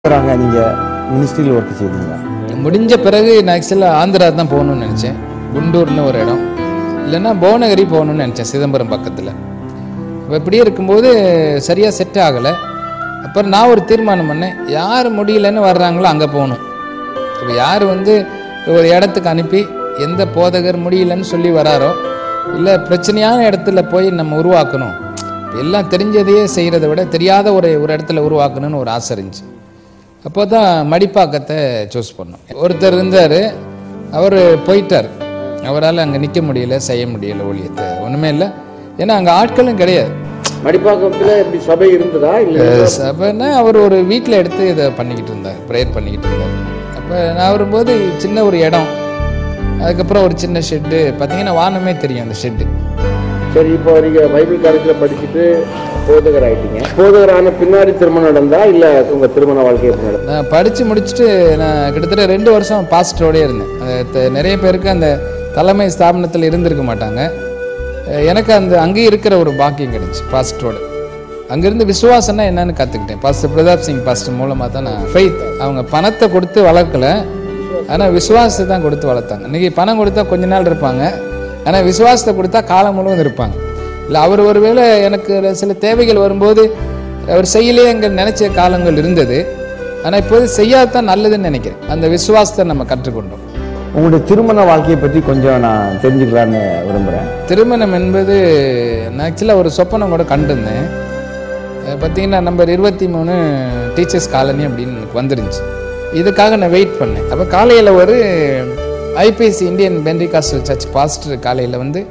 இருக்கிறாங்க நீங்கள் மினிஸ்ட்ரியில் ஒர்க் செய்தீங்களா முடிஞ்ச பிறகு நான் ஆக்சுவலாக ஆந்திரா தான் போகணும்னு நினச்சேன் குண்டூர்னு ஒரு இடம் இல்லைன்னா புவனகிரி போகணும்னு நினச்சேன் சிதம்பரம் பக்கத்தில் இப்போ இப்படியே இருக்கும்போது சரியாக செட் ஆகலை அப்புறம் நான் ஒரு தீர்மானம் பண்ணேன் யார் முடியலன்னு வர்றாங்களோ அங்கே போகணும் இப்போ யார் வந்து ஒரு இடத்துக்கு அனுப்பி எந்த போதகர் முடியலன்னு சொல்லி வராரோ இல்லை பிரச்சனையான இடத்துல போய் நம்ம உருவாக்கணும் எல்லாம் தெரிஞ்சதையே செய்கிறத விட தெரியாத ஒரு ஒரு இடத்துல உருவாக்கணும்னு ஒரு ஆசை இருந்துச்சு அப்போ தான் மடிப்பாக்கத்தை சூஸ் பண்ணோம் ஒருத்தர் இருந்தார் அவர் போயிட்டார் அவரால் அங்கே நிற்க முடியல செய்ய முடியல ஊழியத்தை ஒன்றுமே இல்லை ஏன்னா அங்கே ஆட்களும் கிடையாது மடிப்பாக்கத்துல எப்படி சபை இருந்ததா இல்ல சபைன்னா அவர் ஒரு வீட்டில் எடுத்து இதை பண்ணிக்கிட்டு இருந்தார் ப்ரேயர் பண்ணிக்கிட்டு இருந்தார் அப்போ நான் வரும்போது சின்ன ஒரு இடம் அதுக்கப்புறம் ஒரு சின்ன ஷெட்டு பார்த்தீங்கன்னா வானமே தெரியும் அந்த ஷெட்டு சரி இப்போ நீங்க பைபிள் காலேஜ்ல படிச்சுட்டு போதகர் ஆயிட்டீங்க போதகர் ஆன பின்னாடி திருமணம் நடந்தா இல்ல உங்க திருமண வாழ்க்கை எப்படி நடந்தது நான் படித்து முடிச்சுட்டு நான் கிட்டத்தட்ட ரெண்டு வருஷம் பாஸ்டரோடய இருந்தேன் அது த- நிறைய பேருக்கு அந்த தலைமை ஸ்தாபனத்தில் இருந்திருக்க மாட்டாங்க அஹ் எனக்கு அந்த அங்கேயும் இருக்கிற ஒரு பாக்கியம் கிடைச்சு பாஸ்டரோட அங்கேருந்து விசுவாசம்னா என்னன்னு கற்றுக்கிட்டேன் பாஸ்டர் பிரதாப் சிங் பாஸ்டர் மூலமாக தான் நான் ஃபெய்த் அவங்க பணத்தை கொடுத்து வளர்க்கல ஆனால் விசுவாசத்தை தான் கொடுத்து வளர்த்தாங்க இன்றைக்கி பணம் கொடுத்தா கொஞ்ச நாள் இருப்பாங்க ஆனால் விசுவாசத்தை கொடுத்தா காலம் முழுவதும் இருப்பாங்க இல்லை அவர் ஒருவேளை எனக்கு ஒரு சில தேவைகள் வரும்போது அவர் செய்யலையே எங்க நினைச்ச காலங்கள் இருந்தது ஆனால் இப்போது செய்யாதான் நல்லதுன்னு நினைக்கிறேன் அந்த விசுவாசத்தை நம்ம கற்றுக்கொண்டோம் உங்களுடைய திருமண வாழ்க்கையை பற்றி கொஞ்சம் நான் தெரிஞ்சுக்கலான்னு விரும்புகிறேன் திருமணம் என்பது நான் ஆக்சுவலாக ஒரு சொப்பனம் கூட கண்டிருந்தேன் அஹ் பார்த்தீங்கன்னா நம்பர் இருபத்தி மூணு டீச்சர்ஸ் காலனி அப்படின்னு எனக்கு வந்துருந்துச்சு இதுக்காக நான் வெயிட் பண்ணேன் அப்போ காலையில் ஒரு IPSC Indian Pentecostal church pastor காலையில் வந்து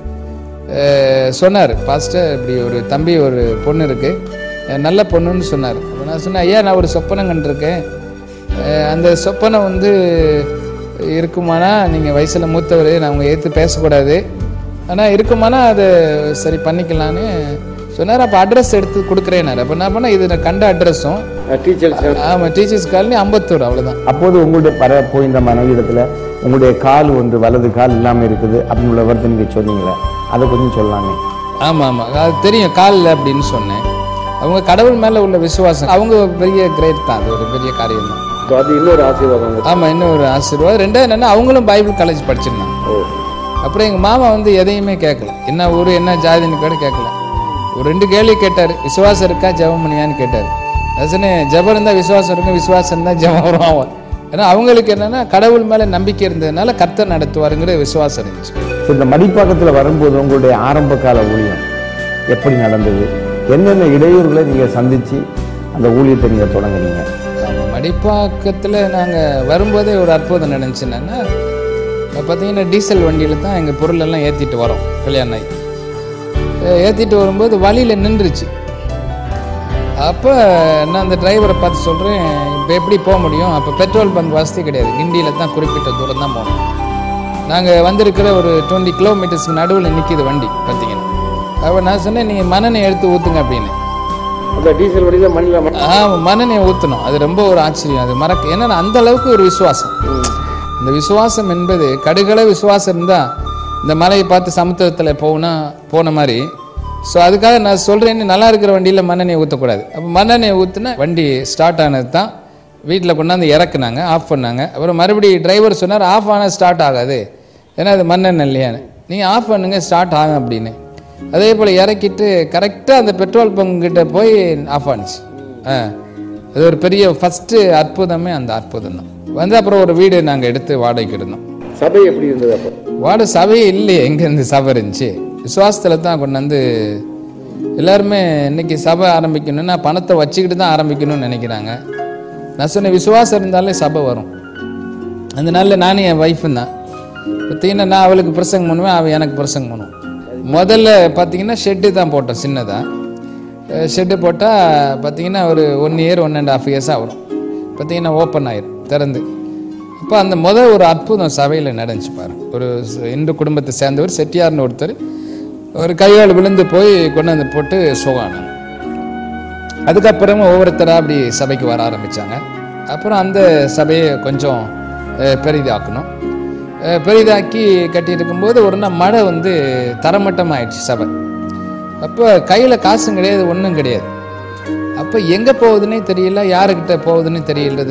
அஹ், சொன்னார் பாஸ்டர் இப்படி ஒரு தம்பி ஒரு பொண்ணு இருக்குது நல்ல பொண்ணுன்னு சொன்னார் அப்போ நான் சொன்னேன் ஐயா நான் ஒரு சொப்பனம் கண்டிருக்கேன் அஹ், அந்த சொப்பனம் வந்து இருக்குமானா நீங்கள் வயசில் மூத்தவர் நான் உங்களை ஏற்று பேசக்கூடாது ஆனால் இருக்குமானா அதை சரி பண்ணிக்கலான்னு சொன்னார் அப்போ அட்ரஸ் எடுத்து கொடுக்குறேனாரு அப்போ நான் பண்ணேன் இது நான் கண்ட அட்ரஸும் டீச்சர்ஸ் ஆமாம் டீச்சர்ஸ் காலனி அம்பத்தூர் அவ்வளோதான் அப்போது உங்களுடைய பர போயிருந்த மனைவி இடத்துல உங்களுடைய கால் ஒன்று வலது கால் இல்லாமல் இருக்குது அப்படின்னு உள்ள வருது நீங்கள் சொன்னீங்களே அதை கொஞ்சம் சொல்லலாமே ஆமாம் ஆமாம் அது தெரியும் காலில் அப்படின்னு சொன்னேன் அவங்க கடவுள் மேலே உள்ள விசுவாசம் அவங்க பெரிய கிரேட் தான் அது ஒரு பெரிய காரியம் தான் அது இன்னொரு ஆசீர்வாதம் உங்களுக்கு. ஆமாம் இன்னும் ஒரு ஆசீர்வாதம் ரெண்டாவது என்னென்னா அவங்களும் பைபிள் காலேஜ் படிச்சிருந்தாங்க ஓ அப்புறம் எங்கள் மாமா வந்து எதையுமே கேட்கல என்ன ஊர் என்ன ஜாதின்னு கூட கேட்கல ஒரு ரெண்டு கேள்வி கேட்டார் விசுவாசம் இருக்கா ஜெபம் பண்ணியான்னு கேட்டார் ரசனே ஜெபம் இருந்தால் விசுவாசம் இருக்கும் விசுவாசம் இருந்தால் ஜெபம் வரும் ஆகும் ஏன்னா அவங்களுக்கு என்னென்னா கடவுள் மேலே நம்பிக்கை இருந்ததுனால கர்த்தர் நடத்துவாருங்கிற விசுவாசம் இருந்துச்சு சரி, இந்த மடிப்பாக்கத்தில் வரும்போது உங்களுடைய ஆரம்ப கால ஊழியம் எப்படி நடந்தது என்னென்ன இடையூறுகளை நீங்கள் சந்தித்து அந்த ஊழியத்தை நீங்கள் தொடங்குனீங்க ஆமா, மடிப்பாக்கத்தில் நாங்கள் வரும்போதே ஒரு அற்புதம் நடந்துச்சு என்னன்னா இப்போ பார்த்தீங்கன்னா டீசல் வண்டியில் தான் எங்கள் பொருள் எல்லாம் ஏற்றிட்டு வரோம் கல்யாணம் ஆகி ஏற்றிட்டு வரும்போது வழியில் நின்றுச்சு அப்போ நான் அந்த டிரைவரை பார்த்து சொல்கிறேன் இப்போ எப்படி போக முடியும் அப்போ பெட்ரோல் பங்க் வசதி கிடையாது கிண்டியில் தான் குறிப்பிட்ட தூரம் தான் போகணும் நாங்கள் வந்திருக்கிற ஒரு டுவெண்ட்டி கிலோமீட்டர்ஸ்க்கு நடுவில் நிற்கிது வண்டி பார்த்தீங்கன்னா அப்போ நான் சொன்னேன் நீங்கள் மண்ணெண்ணெய் எடுத்து ஊற்றுங்க அப்படின்னு அந்த டீசல் வண்டியில மண்ணில் மண் ஆ மண்ணெண்ணெய் ஊற்றணும் அது ரொம்ப ஒரு ஆச்சரியம் அது மறக்க ஏன்னா அந்த அளவுக்கு ஒரு விசுவாசம் இந்த விசுவாசம் என்பது கடுகள விசுவாசம் இருந்தால் இந்த மலையை பார்த்து சமுத்திரத்தில் போனா போன மாதிரி ஸோ அதுக்காக நான் சொல்கிறேன்னு நல்லா இருக்கிற வண்டியில் மண்ணெண்ணெய் ஊற்றக்கூடாது அப்போ மண்ணெண்ணெய் ஊற்றுனா வண்டி ஸ்டார்ட் ஆனது தான் வீட்டில் கொண்டாந்து இறக்குனாங்க ஆஃப் பண்ணாங்க அப்புறம் மறுபடியும் டிரைவர் சொன்னார் ஆஃப் ஆனால் ஸ்டார்ட் ஆகாது ஏன்னா அது மண்ணெண்ணெய் இல்லையான்னு நீங்கள் ஆஃப் பண்ணுங்க ஸ்டார்ட் ஆகும் அப்படின்னு அதே போல் இறக்கிட்டு கரெக்டாக அந்த பெட்ரோல் பங்க் கிட்ட போய் ஆஃப் ஆனிச்சு ஆ அது ஒரு பெரிய ஃபஸ்ட்டு அற்புதமே அந்த அற்புதம் தான் வந்து அப்புறம் ஒரு வீடு நாங்கள் எடுத்து வாடகைக்கு இருந்தோம் சபை எப்படி இருந்தது அப்போ வாடகை சபையே இல்லையே எங்கேருந்து சபை இருந்துச்சு விசுவாசத்தில் தான் கொண்டு வந்து எல்லாருமே இன்னைக்கு சபை ஆரம்பிக்கணும்னா பணத்தை வச்சுக்கிட்டு தான் ஆரம்பிக்கணும்னு நினைக்கிறாங்க நான் சொன்ன விசுவாசம் இருந்தாலே சபை வரும் அந்த நாளில் நானும் என் ஒய்ஃபும் தான் பார்த்தீங்கன்னா நான் அவளுக்கு பிரசங்கம் பண்ணுவேன் அவள் எனக்கு பிரசங்கம் பண்ணுவோம் முதல்ல பார்த்தீங்கன்னா ஷெட்டு தான் போட்டோம் சின்னதாக ஷெட்டு போட்டால் பார்த்தீங்கன்னா ஒரு one year one and half இயர்ஸாக வரும் பார்த்தீங்கன்னா ஓப்பன் ஆயிரும் திறந்து அப்போ அந்த முதல் ஒரு அற்புதம் சபையில் நடந்துச்சு பாரு ஒரு ச- இந்து குடும்பத்தை சேர்ந்தவர் செட்டியார்னு ஒருத்தர் ஒரு கையால் விழுந்து போய் கொண்டு வந்து போட்டு சுகானம் அதுக்கப்புறமா ஒவ்வொருத்தராக அப்படி சபைக்கு வர ஆரம்பித்தாங்க அப்புறம் அந்த சபையை கொஞ்சம் அஹ், பெரிதாக்கணும் அஹ், பெரிதாக்கி கட்டி இருக்கும்போது ஒரு நாள் மழை வந்து தரமட்டம் ஆயிடுச்சு சபை அப்போ கையில் காசும் கிடையாது ஒன்றும் கிடையாது அப்போ எங்கே போகுதுன்னே தெரியல யாருக்கிட்ட போகுதுன்னு தெரியல